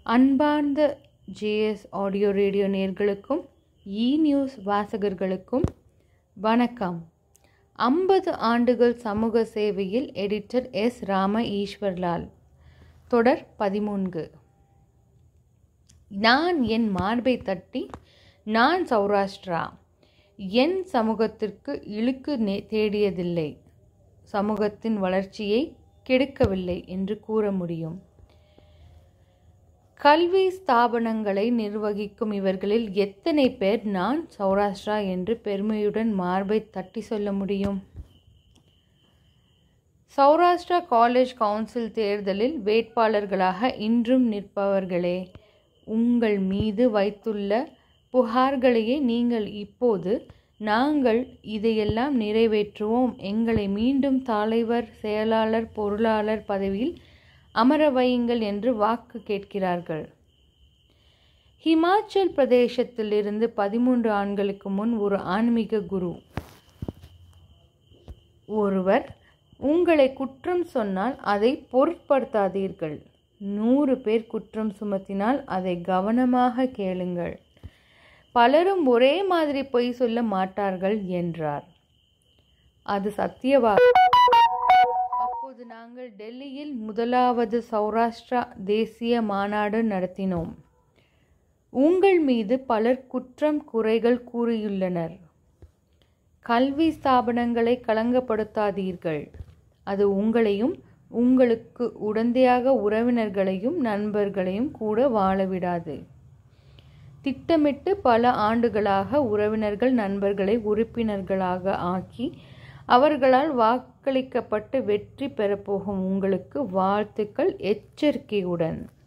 அன்பார்ந்த JS audio radio நேர்களுக்கும் இ news வாசகர்களுக்கும் வணக்கம் ஐம்பது ஆண்டுகள் சமூக சேவையில் எடிட்டர் எஸ் ராம ஈஸ்வர்லால் தொடர் பதிமூன்கு நான் என் மார்பை தட்டி நான் சௌராஷ்டிரா என் சமூகத்திற்கு இழுக்கு நே- தேடியதில்லை சமூகத்தின் வளர்ச்சியை கெடுக்கவில்லை என்று கூற முடியும் கல்வி ஸ்தாபனங்களை நிர்வகிக்கும் இவர்களில் எத்தனை பேர் நான் சௌராஷ்டிரா என்று பெருமையுடன் மார்பை தட்டி சொல்ல முடியும் சௌராஷ்டிரா காலேஜ் கவுன்சில் தேர்தலில் வேட்பாளர்களாக இன்றும் நிற்பவர்களே உங்கள் மீது வைத்துள்ள புகார்களையே நீங்கள் இப்போது நாங்கள் இதையெல்லாம் நிறைவேற்றுவோம் எங்களை மீண்டும் தலைவர் செயலாளர் பொருளாளர் பதவியில் அமர வையுங்கள் என்று வாக்கு கேட்கிறார்கள் ஹிமாச்சல் பிரதேசத்திலிருந்து பதிமூன்று ஆண்களுக்கு முன் ஒரு ஆன்மீக குரு ஒருவர் உங்களை குற்றம் சொன்னால் அதை பொருட்படுத்தாதீர்கள் நூறு பேர் குற்றம் சுமத்தினால் அதை கவனமாக கேளுங்கள் பலரும் ஒரே மாதிரி பொய் சொல்ல மாட்டார்கள் என்றார் அது சத்தியவாக்கு அப்போது நாங்கள் டெல்லியில் முதலாவது சௌராஷ்டிரா தேசிய மாநாடு நடத்தினோம் உங்கள் மீது பலர் குற்றம் குறைகள் கூறியுள்ளனர் கல்வி ஸ்தாபனங்களை களங்கப்படுத்தாதீர்கள் அது உங்களையும் உங்களுக்கு உடந்தையாக உறவினர்களையும் நண்பர்களையும் கூட வாழவிடாது திட்டமிட்டு பல ஆண்டுகளாக உறவினர்கள் நண்பர்களை உறுப்பினர்களாக ஆக்கி அவர்களால் வாக்களிக்கப்பட்டு வெற்றி பெறப்போகும் உங்களுக்கு வாழ்த்துக்கள் எச்சரிக்கையுடன்